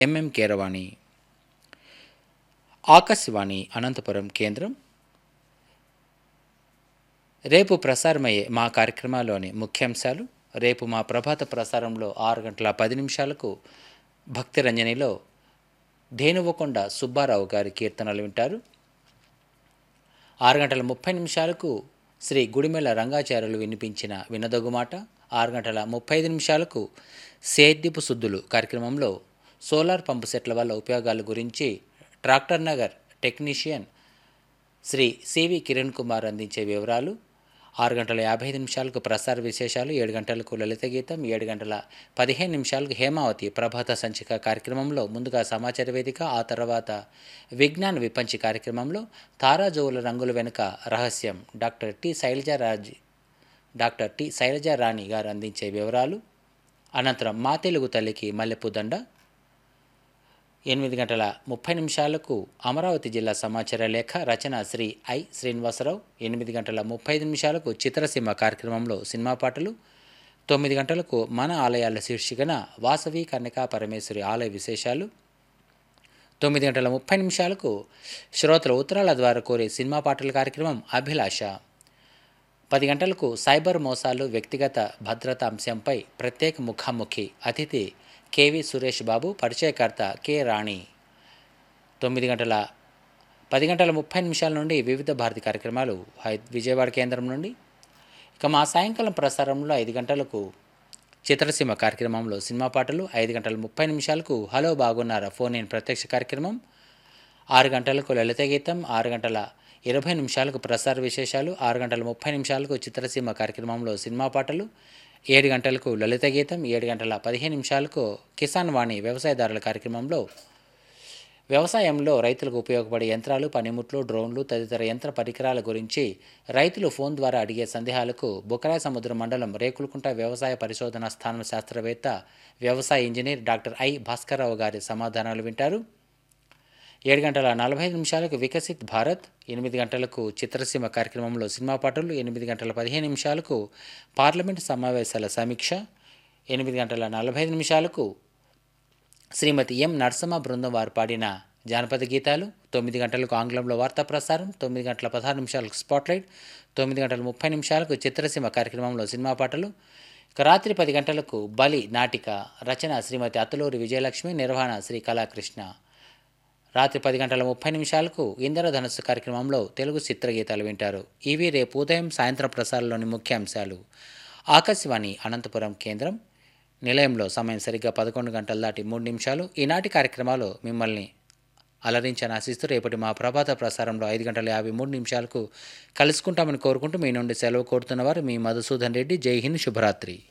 MM Keeravani Akashvani Anantapuram కేంద్రం రేపు ప్రసారమయ్యే మా కార్యక్రమాల్లోని ముఖ్యాంశాలు రేపు మా ప్రభాత ప్రసారంలో ఆరు గంటల పది నిమిషాలకు భక్తి రంజనిలో ధేనువకొండ సుబ్బారావు గారి కీర్తనలు వింటారు ఆరు గంటల ముప్పై నిమిషాలకు శ్రీ గుడిమెల్ల రంగాచార్యులు వినిపించిన వినదగుమాట ఆరు గంటల ముప్పై ఐదు నిమిషాలకు సేద్యపు శుద్ధులు కార్యక్రమంలో సోలార్ పంపు సెట్ల వల్ల ఉపయోగాల గురించి tractor Nagar technician Shri CV Kiran Kumar అందించే వివరాలు ఆరు గంటల యాభై ఐదు నిమిషాలకు ప్రసార విశేషాలు ఏడు గంటలకు లలిత గీతం ఏడు గంటల పదిహేను నిమిషాలకు హేమావతి ప్రభాత సంచిక కార్యక్రమంలో ముందుగా సమాచార వేదిక ఆ తర్వాత విజ్ఞాన విపంచి కార్యక్రమంలో తారాజోవుల రంగుల వెనుక రహస్యం doctor T Sailajaraj doctor T Sailajarani garu అందించే వివరాలు అనంతరం మా తెలుగు తల్లికి మల్లెపూ దండ ఎనిమిది గంటల ముప్పై నిమిషాలకు అమరావతి జిల్లా సమాచార లేఖ రచన శ్రీ ఐ శ్రీనివాసరావు ఎనిమిది గంటల ముప్పై ఐదు నిమిషాలకు చిత్రసీమ కార్యక్రమంలో సినిమా పాటలు తొమ్మిది గంటలకు మన ఆలయాల శీర్షికన వాసవి కన్యకా పరమేశ్వరి ఆలయ విశేషాలు తొమ్మిది గంటల ముప్పై నిమిషాలకు శ్రోతల ఉత్తరాల ద్వారా కోరే సినిమా పాటల కార్యక్రమం అభిలాష పది గంటలకు సైబర్ మోసాలు వ్యక్తిగత భద్రత అంశంపై ప్రత్యేక ముఖాముఖి అతిథి కేవి సురేష్ బాబు పరిచయకర్త కె రాణి తొమ్మిది గంటల పది గంటల ముప్పై నిమిషాల నుండి వివిధ భారతి కార్యక్రమాలు హై విజయవాడ కేంద్రం నుండి ఇక మా సాయంకాలం ప్రసారంలో ఐదు గంటలకు చిత్రసీమ కార్యక్రమంలో సినిమా పాటలు ఐదు గంటల ముప్పై నిమిషాలకు హలో బాగున్నారా ఫోన్ ఇన్ ప్రత్యక్ష కార్యక్రమం ఆరు గంటలకు లలిత గీతం ఆరు గంటల ఇరవై నిమిషాలకు ప్రసార విశేషాలు ఆరు గంటల ముప్పై నిమిషాలకు చిత్రసీమ కార్యక్రమంలో సినిమా పాటలు ఏడు గంటలకు లలిత గీతం ఏడు గంటల పదిహేను నిమిషాలకు కిసాన్ వాణి వ్యవసాయదారుల కార్యక్రమంలో వ్యవసాయంలో రైతులకు ఉపయోగపడే యంత్రాలు పనిముట్లు డ్రోన్లు తదితర యంత్ర పరికరాల గురించి రైతులు ఫోన్ ద్వారా అడిగే సందేహాలకు బుకరాయ సముద్ర మండలం రేకులకుంట వ్యవసాయ పరిశోధన స్థానం శాస్త్రవేత్త వ్యవసాయ ఇంజనీర్ డాక్టర్ ఐ భాస్కర్రావు గారి సమాధానాలు వింటారు ఏడు గంటల నలభై ఐదు నిమిషాలకు వికసిత్ భారత్ ఎనిమిది గంటలకు చిత్రసీమ కార్యక్రమంలో సినిమా పాటలు ఎనిమిది గంటల పదిహేను నిమిషాలకు పార్లమెంటు సమావేశాల సమీక్ష ఎనిమిది గంటల నలభై ఐదు నిమిషాలకు శ్రీమతి ఎం నరసమ్మ బృందం వారు పాడిన జానపద గీతాలు తొమ్మిది గంటలకు ఆంగ్లంలో వార్తా ప్రసారం తొమ్మిది గంటల పదహారు నిమిషాలకు స్పాట్లైట్ తొమ్మిది గంటల ముప్పై నిమిషాలకు చిత్రసీమ కార్యక్రమంలో సినిమా పాటలు ఇక రాత్రి పది గంటలకు బలి నాటిక రచన శ్రీమతి అతులూరి విజయలక్ష్మి నిర్వహణ శ్రీ కళాకృష్ణ రాత్రి పది గంటల ముప్పై నిమిషాలకు ఇంద్రధనస్సు కార్యక్రమంలో తెలుగు చిత్రగీతాలు వింటారు ఇవి రేపు ఉదయం సాయంత్రం ప్రసారంలోని ముఖ్యాంశాలు ఆకాశవాణి అనంతపురం కేంద్రం నిలయంలో సమయం సరిగ్గా పదకొండు గంటల దాటి మూడు నిమిషాలు ఈనాటి కార్యక్రమాలు మిమ్మల్ని అలరించని ఆశిస్తూ రేపటి మా ప్రభాత ప్రసారంలో ఐదు గంటల యాభై మూడు నిమిషాలకు కలుసుకుంటామని కోరుకుంటూ మీ నుండి సెలవు కోరుతున్నవారు మీ మధుసూదన్ రెడ్డి జై హింద్ శుభరాత్రి